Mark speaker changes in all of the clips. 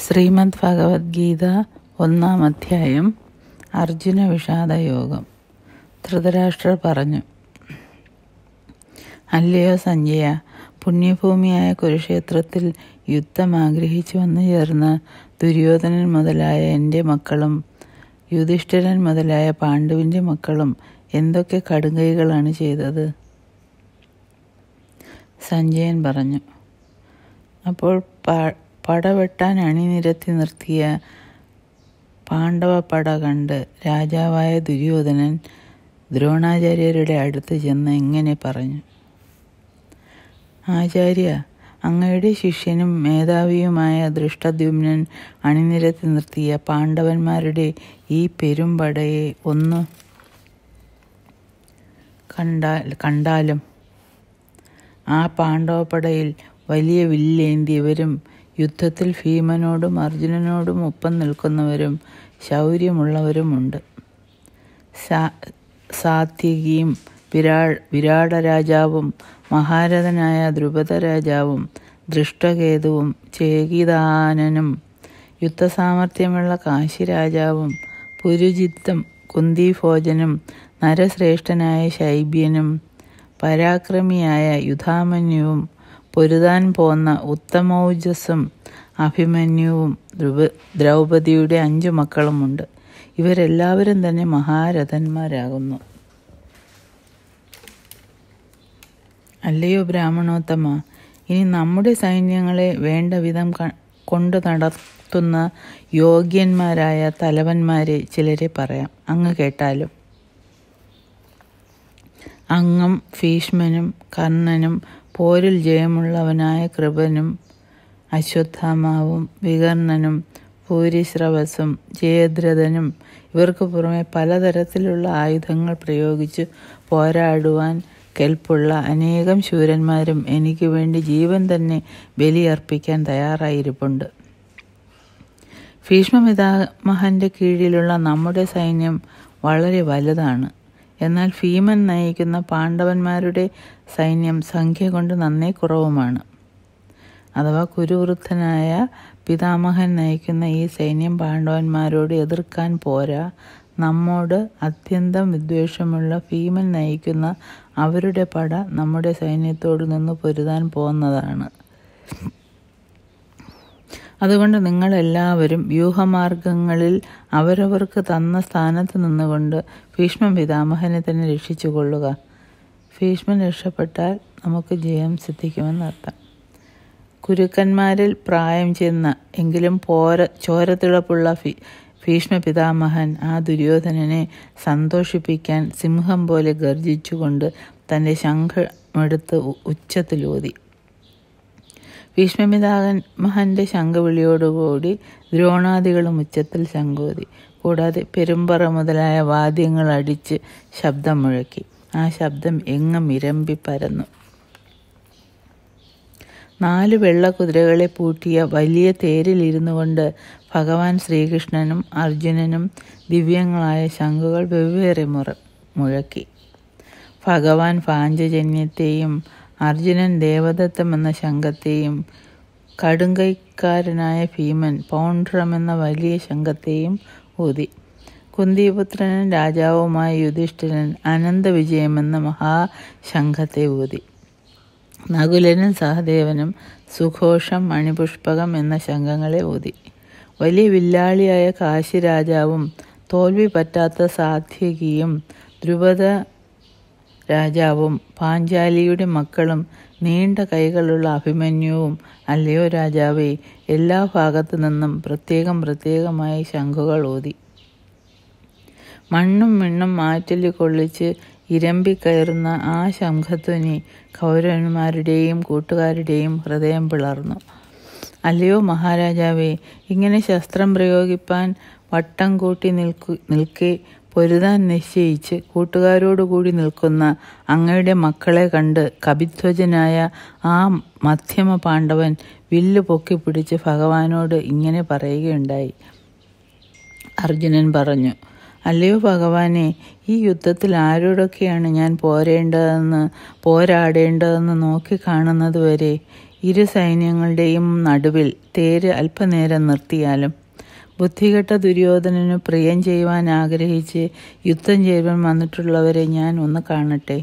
Speaker 1: ശ്രീമദ് ഭഗവത്ഗീത ഒന്നാം അധ്യായം അർജുന വിഷാദ യോഗം ധൃതരാഷ്ട്രർ പറഞ്ഞു അല്ലയോ സഞ്ജയ പുണ്യഭൂമിയായ കുരുക്ഷേത്രത്തിൽ യുദ്ധം ആഗ്രഹിച്ചു വന്നു ചേർന്ന ദുര്യോധനൻ മുതലായ എൻ്റെ മക്കളും യുധിഷ്ഠിരൻ മുതലായ പാണ്ഡുവിൻ്റെ മക്കളും എന്തൊക്കെ കടുങ്കൈകളാണ് ചെയ്തത് സഞ്ജയൻ പറഞ്ഞു അപ്പോൾ പ- പടവെട്ടാൻ അണിനിരത്തി നിർത്തിയ പാണ്ഡവ പട കണ്ട് രാജാവായ ദുര്യോധനൻ ദ്രോണാചാര്യരുടെ അടുത്ത് ചെന്ന് ഇങ്ങനെ പറഞ്ഞു ആചാര്യ അങ്ങയുടെ ശിഷ്യനും മേധാവിയുമായ ദൃഷ്ടദ്യുമ്നൻ അണിനിരത്തി നിർത്തിയ പാണ്ഡവന്മാരുടെ ഈ പെരുമ്പടയെ ഒന്ന് കണ്ടാൽ കണ്ടാലും ആ പാണ്ഡവപ്പടയിൽ വലിയ വില്ലേന്തിയവരും യുദ്ധത്തിൽ ഭീമനോടും അർജുനനോടും ഒപ്പം നിൽക്കുന്നവരും ശൗര്യമുള്ളവരുമുണ്ട് സാ- സാത്വികിയും വിരാ വിരാടരാജാവും മഹാരഥനായ ദ്രുപദ രാജാവും ദൃഷ്ടകേതുവും ചേകിതാനനും യുദ്ധസാമർഥ്യമുള്ള കാശിരാജാവും പുരുജിത്തും കുന്തിഭോജനും നരശ്രേഷ്ഠനായ ശൈബ്യനും പരാക്രമിയായ യുധാമന്യുവും പൊരുതാൻ പോന്ന ഉത്തമൗജസ്സും അഭിമന്യുവും ദ്രുപ ദ്രൗപദിയുടെ അഞ്ചു മക്കളുമുണ്ട് ഇവരെല്ലാവരും തന്നെ മഹാരഥന്മാരാകുന്നു അല്ലയോ ബ്രാഹ്മണോത്തമ ഇനി നമ്മുടെ സൈന്യങ്ങളെ വേണ്ട വിധം ക- കൊണ്ടു നടത്തുന്ന യോഗ്യന്മാരായ തലവന്മാരെ ചിലരെ പറയാം അങ്ങ് കേട്ടാലും അങ്ങും ഭീഷ്മനും കർണനും പോരിൽ ജയമുള്ളവനായ കൃപനും അശ്വത്ഥാമാവും വികർണനും ഭൂരിശ്രവസും ജയദ്രഥനും ഇവർക്ക് പുറമെ പലതരത്തിലുള്ള ആയുധങ്ങൾ പ്രയോഗിച്ച് പോരാടുവാൻ കെൽപ്പുള്ള അനേകം ശൂരന്മാരും എനിക്ക് വേണ്ടി ജീവൻ തന്നെ ബലിയർപ്പിക്കാൻ തയ്യാറായിരിപ്പുണ്ട് ഭീഷ്മപിതാമഹന്റെ കീഴിലുള്ള നമ്മുടെ സൈന്യം വളരെ വലുതാണ് എന്നാൽ ഭീമൻ നയിക്കുന്ന പാണ്ഡവന്മാരുടെ സൈന്യം സംഖ്യ കൊണ്ട് നന്നേ കുറവുമാണ് അഥവാ കുരുവൃദ്ധനായ പിതാമഹൻ നയിക്കുന്ന ഈ സൈന്യം പാണ്ഡവന്മാരോട് എതിർക്കാൻ പോരാ നമ്മോട് അത്യന്തം വിദ്വേഷമുള്ള ഭീമൻ നയിക്കുന്ന അവരുടെ പട നമ്മുടെ സൈന്യത്തോട് നിന്ന് പൊരുതാൻ പോകുന്നതാണ് അതുകൊണ്ട് നിങ്ങളെല്ലാവരും വ്യൂഹമാർഗങ്ങളിൽ അവരവർക്ക് തന്ന സ്ഥാനത്ത് നിന്നുകൊണ്ട് ഭീഷ്മ പിതാമഹനെ തന്നെ രക്ഷിച്ചു കൊള്ളുക ഭീഷ്മൻ രക്ഷപ്പെട്ടാൽ നമുക്ക് ജയം സിദ്ധിക്കുമെന്നർത്ഥം കുരുക്കന്മാരിൽ പ്രായം ചെന്ന എങ്കിലും പോര ചോരത്തിളപ്പുള്ള ഭീ ഭീഷ്മ പിതാമഹൻ ആ ദുര്യോധനനെ സന്തോഷിപ്പിക്കാൻ സിംഹം പോലെ ഗർജിച്ചുകൊണ്ട് തൻ്റെ ശംഖമെടുത്ത് ഉ- ഉച്ചത്തിലൂതി ഭീഷ്മപിതാകൻ മഹന്റെ ശംഖവിളിയോടുകൂടി ദ്രോണാദികളും ഉച്ചത്തിൽ ശംഖൂതി കൂടാതെ പെരുമ്പറ മുതലായ വാദ്യങ്ങൾ അടിച്ച് ശബ്ദം മുഴക്കി ആ ശബ്ദം എങ്ങും ഇരമ്പി പരന്നു നാല് വെള്ളക്കുതിരകളെ പൂട്ടിയ വലിയ തേരിലിരുന്നു കൊണ്ട് ഭഗവാൻ ശ്രീകൃഷ്ണനും അർജുനനും ദിവ്യങ്ങളായ ശംഖുകൾ വെവ്വേറെ മുറ മുഴക്കി ഭഗവാൻ പാഞ്ചജന്യത്തെയും അർജുനൻ ദേവദത്തം എന്ന ശംഖത്തെയും കടുങ്കൈക്കാരനായ ഭീമൻ പൗണ്ഡ്രം എന്ന വലിയ ശംഖത്തെയും ഊതി കുന്തിപുത്രനും രാജാവുമായ യുധിഷ്ഠിരൻ അനന്തവിജയം എന്ന മഹാശംഖത്തെ ഊതി നകുലനും സഹദേവനും സുഘോഷം മണിപുഷ്പകം എന്ന ശംഖങ്ങളെ ഊതി വലിയ വില്ലാളിയായ കാശി രാജാവും തോൽവി പറ്റാത്ത സാധ്യകിയും ദ്രുപദ രാജാവും പാഞ്ചാലിയുടെ മക്കളും നീണ്ട കൈകളുള്ള അഭിമന്യുവും അല്ലയോ രാജാവേ എല്ലാ ഭാഗത്തു നിന്നും പ്രത്യേകം പ്രത്യേകമായി ശംഖുകൾ ഊതി മണ്ണും മിണ്ണും മാറ്റലി കൊള്ളിച്ച് ഇരമ്പിക്കയറുന്ന ആ ശംഖധ്വനി കൗരവന്മാരുടെയും കൂട്ടുകാരുടെയും ഹൃദയം പിളർന്നു അല്ലയോ മഹാരാജാവേ ഇങ്ങനെ ശസ്ത്രം പ്രയോഗിപ്പാൻ വട്ടം കൂട്ടി നിൽക്കു നിൽക്കെ പൊരുതാൻ നിശ്ചയിച്ച് കൂട്ടുകാരോടുകൂടി നിൽക്കുന്ന അങ്ങയുടെ മക്കളെ കണ്ട് കപിധ്വജനായ ആ മധ്യമ പാണ്ഡവൻ വില്ല് പൊക്കിപ്പിടിച്ച് ഭഗവാനോട് ഇങ്ങനെ പറയുകയുണ്ടായി അർജുനൻ പറഞ്ഞു അല്ലയോ ഭഗവാനെ ഈ യുദ്ധത്തിൽ ആരോടൊക്കെയാണ് ഞാൻ പോരേണ്ടതെന്ന് പോരാടേണ്ടതെന്ന് നോക്കി കാണുന്നതുവരെ ഇരു സൈന്യങ്ങളുടെയും നടുവിൽ തേര് അല്പനേരം നിർത്തിയാലും ബുദ്ധികെട്ട ദുര്യോധനന് പ്രിയം ചെയ്യുവാൻ ആഗ്രഹിച്ച് യുദ്ധം ചെയ്യുവാൻ വന്നിട്ടുള്ളവരെ ഞാൻ ഒന്ന് കാണട്ടെ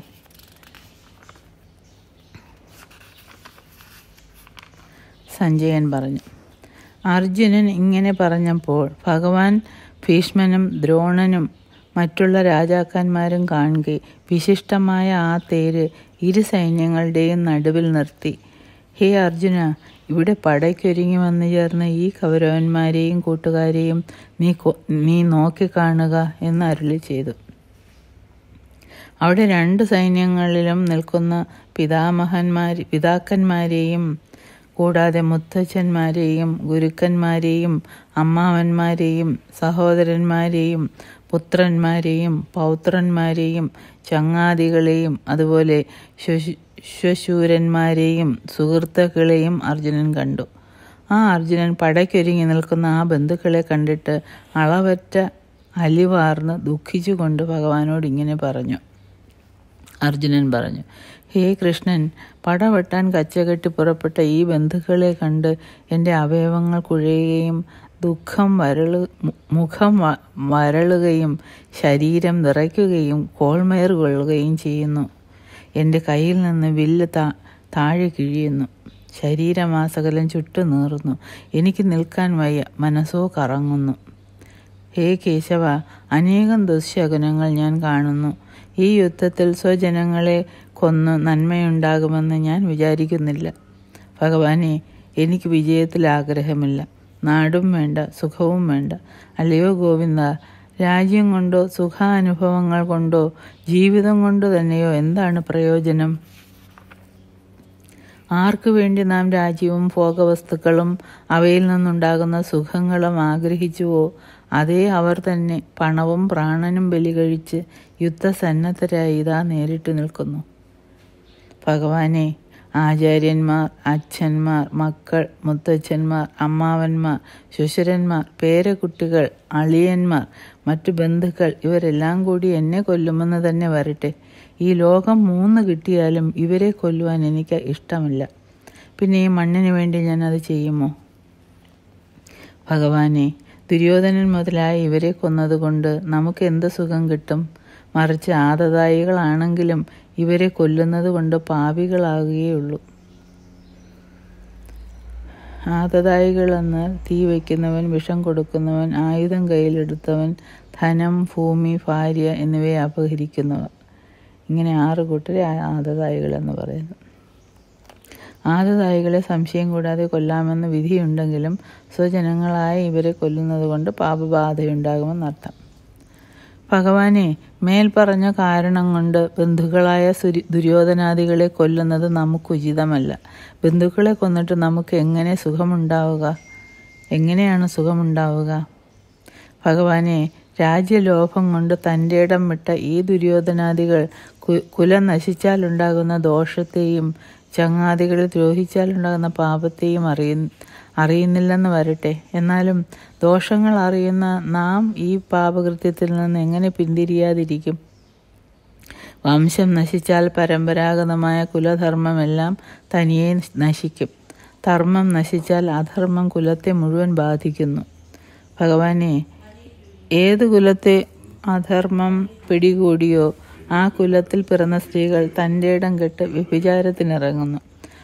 Speaker 1: സഞ്ജയൻ പറഞ്ഞു അർജുനൻ ഇങ്ങനെ പറഞ്ഞപ്പോൾ ഭഗവാൻ ഭീഷ്മനും ദ്രോണനും മറ്റുള്ള രാജാക്കന്മാരും കാണുക വിശിഷ്ടമായ ആ തേര് ഇരു സൈന്യങ്ങളുടെയും നടുവിൽ നിർത്തി ഹേ അർജുന ഇവിടെ പടയ്ക്കൊരുങ്ങി വന്നു ചേർന്ന ഈ കൗരവന്മാരെയും കൂട്ടുകാരെയും നീ നീ നോക്കിക്കാണുക എന്ന് അരുളി ചെയ്തു അവിടെ രണ്ട് സൈന്യങ്ങളിലും നിൽക്കുന്ന പിതാമഹന്മാർ പിതാക്കന്മാരെയും കൂടാതെ മുത്തച്ഛന്മാരെയും ഗുരുക്കന്മാരെയും അമ്മാവന്മാരെയും സഹോദരന്മാരെയും പുത്രന്മാരെയും പൗത്രന്മാരെയും ചങ്ങാതികളെയും അതുപോലെ ശ്വശൂരന്മാരെയും സുഹൃത്തുക്കളെയും അർജുനൻ കണ്ടു ആ അർജുനൻ പടയ്ക്കൊരുങ്ങി നിൽക്കുന്ന ആ ബന്ധുക്കളെ കണ്ടിട്ട് അളവറ്റ അലിവാർന്ന് ദുഃഖിച്ചുകൊണ്ട് ഭഗവാനോട് ഇങ്ങനെ പറഞ്ഞു അർജുനൻ പറഞ്ഞു ഹേ കൃഷ്ണൻ പടവെട്ടാൻ കച്ചകെട്ടി പുറപ്പെട്ട ഈ ബന്ധുക്കളെ കണ്ട് എൻ്റെ അവയവങ്ങൾ കുഴയുകയും ദുഃഖം വരളു മുഖം വരളുകയും ശരീരം വിറയ്ക്കുകയും കോൾമയർ കൊള്ളുകയും ചെയ്യുന്നു എൻ്റെ കയ്യിൽ നിന്ന് വില്ല് താ താഴെ കിഴിയുന്നു ശരീരമാസകലം ചുട്ടു നീറുന്നു എനിക്ക് നിൽക്കാൻ വയ്യ മനസ്സോ കറങ്ങുന്നു ഹേ കേശവ അനേകം ദുശകുനങ്ങൾ ഞാൻ കാണുന്നു ഈ യുദ്ധത്തിൽ സ്വജനങ്ങളെ കൊന്ന് നന്മയുണ്ടാകുമെന്ന് ഞാൻ വിചാരിക്കുന്നില്ല ഭഗവാനെ എനിക്ക് വിജയത്തിൽ ആഗ്രഹമില്ല നാടും വേണ്ട സുഖവും വേണ്ട അല്ലയോ ഗോവിന്ദ രാജ്യം കൊണ്ടോ സുഖാനുഭവങ്ങൾ കൊണ്ടോ ജീവിതം കൊണ്ട് തന്നെയോ എന്താണ് പ്രയോജനം ആർക്കു വേണ്ടി നാം രാജ്യവും ഭോഗവസ്തുക്കളും അവയിൽ നിന്നുണ്ടാകുന്ന സുഖങ്ങളും ആഗ്രഹിച്ചുവോ അതേ അവർ തന്നെ പണവും പ്രാണനും ബലി കഴിച്ച് യുദ്ധസന്നദ്ധരായി ഇതാ നേരിട്ട് നിൽക്കുന്നു ഭഗവാനെ ആചാര്യന്മാർ അച്ഛന്മാർ മക്കൾ മുത്തച്ഛന്മാർ അമ്മാവന്മാർ ശുശുരന്മാർ പേരക്കുട്ടികൾ അളിയന്മാർ മറ്റു ബന്ധുക്കൾ ഇവരെല്ലാം കൂടി എന്നെ കൊല്ലുമെന്ന് തന്നെ വരട്ടെ ഈ ലോകം മൂന്ന് കിട്ടിയാലും ഇവരെ കൊല്ലുവാൻ എനിക്ക് ഇഷ്ടമില്ല പിന്നെ ഈ മണ്ണിന് വേണ്ടി ഞാൻ അത് ചെയ്യുമോ ഭഗവാനെ ദുര്യോധനൻ മുതലായ ഇവരെ കൊന്നതുകൊണ്ട് നമുക്ക് എന്ത് സുഖം കിട്ടും മറിച്ച് ആദതായികളാണെങ്കിലും ഇവരെ കൊല്ലുന്നത് കൊണ്ട് പാപികളാകുകയുള്ളൂ ആദതായികളെന്നാൽ തീ വയ്ക്കുന്നവൻ വിഷം കൊടുക്കുന്നവൻ ആയുധം കയ്യിലെടുത്തവൻ ധനം ഭൂമി ഭാര്യ എന്നിവയെ അപഹരിക്കുന്നവർ ഇങ്ങനെ ആറ് കൂട്ടരെ ആദതായികളെന്ന് പറയുന്നു ആദതായികളെ സംശയം കൂടാതെ കൊല്ലാമെന്ന് വിധിയുണ്ടെങ്കിലും സ്വജനങ്ങളായ ഇവരെ കൊല്ലുന്നത് കൊണ്ട് പാപബാധയുണ്ടാകുമെന്നർത്ഥം ഭഗവാനെ മേൽപ്പറഞ്ഞ കാരണം കൊണ്ട് ബന്ധുക്കളായ സുരി ദുര്യോധനാദികളെ കൊല്ലുന്നത് നമുക്ക് ഉചിതമല്ല ബന്ധുക്കളെ കൊന്നിട്ട് നമുക്ക് എങ്ങനെ സുഖമുണ്ടാവുക എങ്ങനെയാണ് സുഖമുണ്ടാവുക ഭഗവാനെ രാജ്യലോഭം കൊണ്ട് തൻ്റെ ഇടം വിട്ട ഈ ദുര്യോധനാദികൾ കുലം നശിച്ചാലുണ്ടാകുന്ന ദോഷത്തെയും ചങ്ങാതികളെ ദ്രോഹിച്ചാലുണ്ടാകുന്ന പാപത്തെയും അറിയ അറിയുന്നില്ലെന്ന് വരട്ടെ എന്നാലും ദോഷങ്ങൾ അറിയുന്ന നാം ഈ പാപകൃത്യത്തിൽ നിന്ന് എങ്ങനെ പിന്തിരിയാതിരിക്കും വംശം നശിച്ചാൽ പരമ്പരാഗതമായ കുലധർമ്മമെല്ലാം തനിയെ നശിക്കും ധർമ്മം നശിച്ചാൽ അധർമ്മം കുലത്തെ മുഴുവൻ ബാധിക്കുന്നു ഭഗവാനെ ഏത് കുലത്തെ അധർമ്മം പിടികൂടിയോ ആ കുലത്തിൽ പിറന്ന സ്ത്രീകൾ തൻ്റെ ഇടം കെട്ട് വ്യഭിചാരത്തിനിറങ്ങുന്നു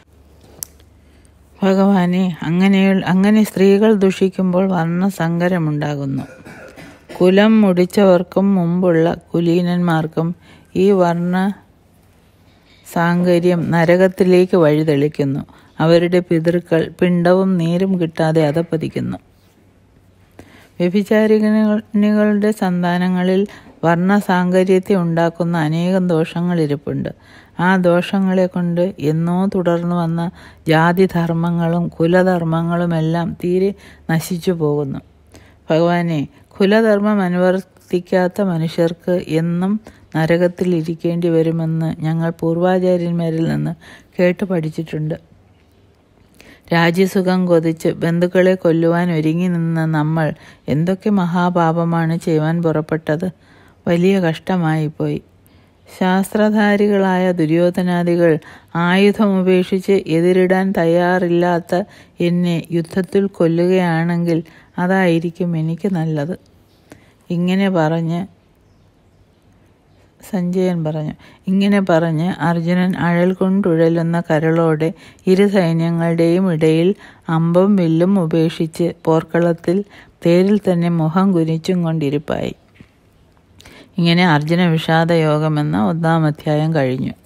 Speaker 1: ഭഗവാനെ അങ്ങനെ അങ്ങനെ സ്ത്രീകൾ ദുഷിക്കുമ്പോൾ വർണ്ണസങ്കരമുണ്ടാകുന്നു കുലം മുടിച്ചവർക്കും മുമ്പുള്ള കുലീനന്മാർക്കും ഈ വർണ്ണ സാങ്കര്യം നരകത്തിലേക്ക് വഴിതെളിക്കുന്നു അവരുടെ പിതൃക്കൾ പിണ്ടവും നീരും കിട്ടാതെ അധപ്പതിക്കുന്നു വ്യഭിചാരികളുടെ സന്താനങ്ങളിൽ വർണ്ണസാങ്കര്യത്തെ ഉണ്ടാക്കുന്ന അനേകം ദോഷങ്ങൾ ഇരിപ്പുണ്ട് ആ ദോഷങ്ങളെ കൊണ്ട് എന്നോ തുടർന്നു വന്ന ജാതിധർമ്മങ്ങളും കുലധർമ്മങ്ങളുമെല്ലാം തീരെ നശിച്ചു പോകുന്നു ഭഗവാനെ കുലധർമ്മം അനുവർത്തിക്കാത്ത മനുഷ്യർക്ക് എന്നും നരകത്തിൽ ഇരിക്കേണ്ടി വരുമെന്ന് ഞങ്ങൾ പൂർവാചാര്യന്മാരിൽ നിന്ന് കേട്ടു പഠിച്ചിട്ടുണ്ട് രാജ്യസുഖം കൊതിച്ച് ബന്ധുക്കളെ കൊല്ലുവാൻ ഒരുങ്ങി നിന്ന നമ്മൾ എന്തൊക്കെ മഹാപാപമാണ് ചെയ്യുവാൻ പുറപ്പെട്ടത് വലിയ കഷ്ടമായിപ്പോയി ശാസ്ത്രധാരികളായ ദുര്യോധനാദികൾ ആയുധമുപേക്ഷിച്ച് എതിരിടാൻ തയ്യാറില്ലാത്ത എന്നെ യുദ്ധത്തിൽ കൊല്ലുകയാണെങ്കിൽ അതായിരിക്കും എനിക്ക് നല്ലത് ഇങ്ങനെ പറഞ്ഞ് സഞ്ജയൻ പറഞ്ഞു ഇങ്ങനെ പറഞ്ഞ് അർജുനൻ അഴൽ കൊണ്ടുഴലുന്ന കരളോടെ ഇരു സൈന്യങ്ങളുടെയും ഇടയിൽ അമ്പും വില്ലും ഉപേക്ഷിച്ച് പോർക്കളത്തിൽ തേരിൽ തന്നെ മുഖം കുനിച്ചും കൊണ്ടിരിപ്പായി ഇങ്ങനെ അർജുന വിഷാദ യോഗമെന്ന ഒന്നാം അധ്യായം കഴിഞ്ഞു